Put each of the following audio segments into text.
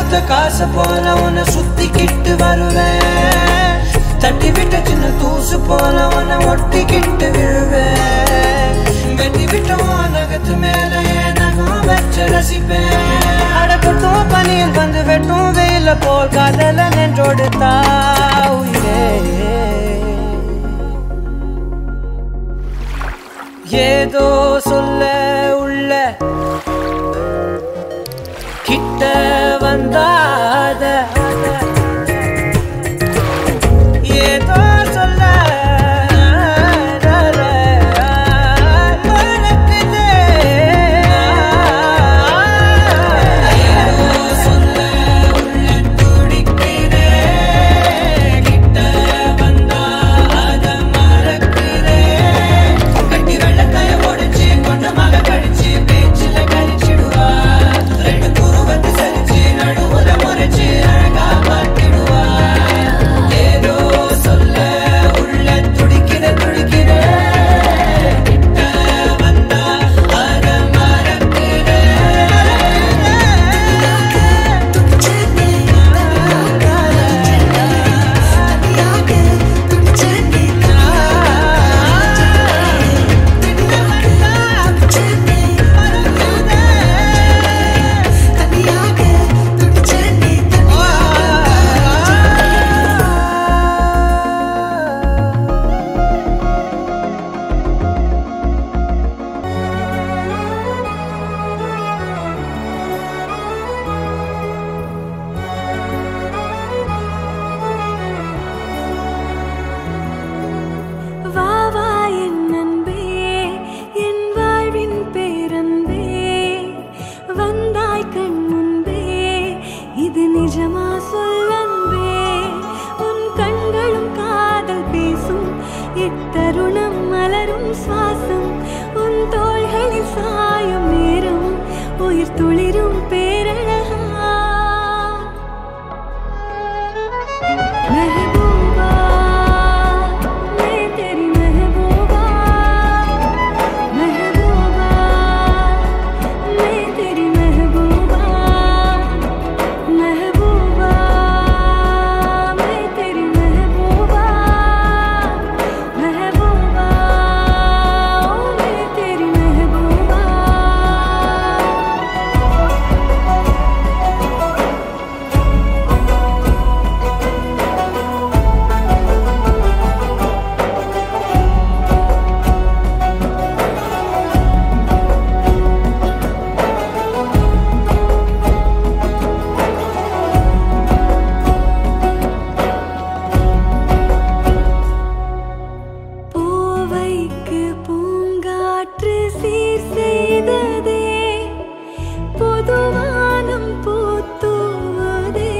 கொடுத்த காசு போல உன்னை சுத்திக்கிட்டு வருவேன் தட்டி விட்ட சின்ன தூசு போல உன்னை ஒட்டிக்கிட்டு விழுவேன் வெட்டி விட்ட உன் நகத்து மேல என் நகம் வச்சு ரசிப்பேன் அடக்கட்டும் பனியில் வந்து வெட்டும் வெயில போல் காதல நின்றோடு உயிரே ஏதோ சொல்ல உள்ள கிட்ட வந்தாத ஏதோ சொல்ல மறக்குதே. ஏதோ சொல்ல உள்ள துடிக்குதே. கிட்ட வந்தா அத மறக்குதே. கட்டி வெள்ளத்தைய ஒடிச்சு கொஞ்சமாக கடிச்சு பேச்சுல கழிச்சிடுவா ரெண்டு குருவத்து சரிச்சு நடுவுல முறைச்சு அழகா மாத்திடுவா ஏதோ சொல்ல உள்ள துடிக்கிற துடிக்கிற கிட்ட வந்தா அத மறக்குதே. வா வா என் அன்பே என் வாழ்வின் பேரன்பே வந்தாய் கண் முன்பே இது நிஜமா சொல்லன்பே உன் கண்களும் காதல் பேசும் இத்தருணம் மலரும் சுவாசம் உன் தோள்களில் சாயும் நேரம் உயிர் துளிரும் பேரழகா महबूबा मैं तेरी महबूबा महबूबा मैं तेरी महबूबा महबूबा मैं तेरी महबूबा महबूबा ओ मैं तेरी महबूबा பூவைக்கு பூங்காற்று சீர் செய்ததே பொதுவானம் பூத்துவதே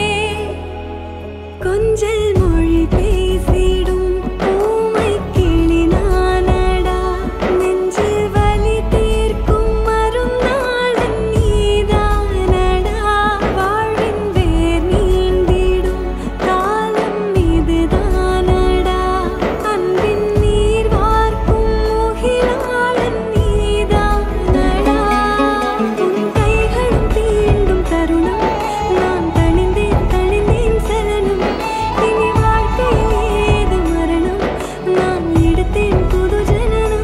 கொஞ்சல் மொழி பேசிடும் பூமை கிளி நானடா நெஞ்சில் வலி தீர்க்கும் மருந்தாளன் நீதானடா வாழ்வின் வேர் நீண்டிடும் காலம் இதுதானடா அன்பின் நீர் வார்க்கும் முகிலாளன் நீதானடா உன் கைகளும் தீண்டும் தருணம் நான் தணிந்தேன் தணிந்தேன் சலனம் இனி வாழ்க்கையில் ஏது மரணம் நான் எடுத்தேன் புது ஜனனம்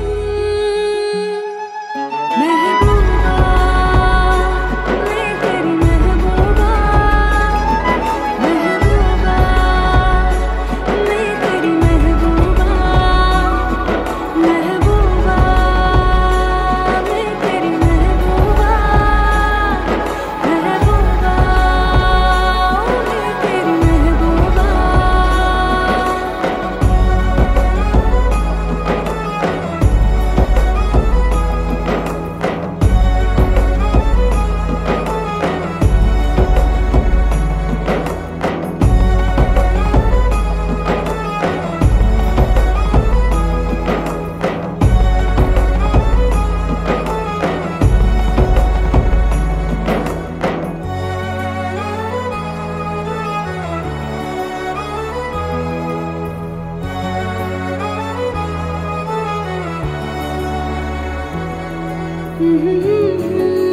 महबूबा मैं तेरी महबूबा महबूबा मैं तेरी महबूबा महबूबा मैं तेरी महबूबा महबूबा मैं तेरी महबूबा Mm-hmm.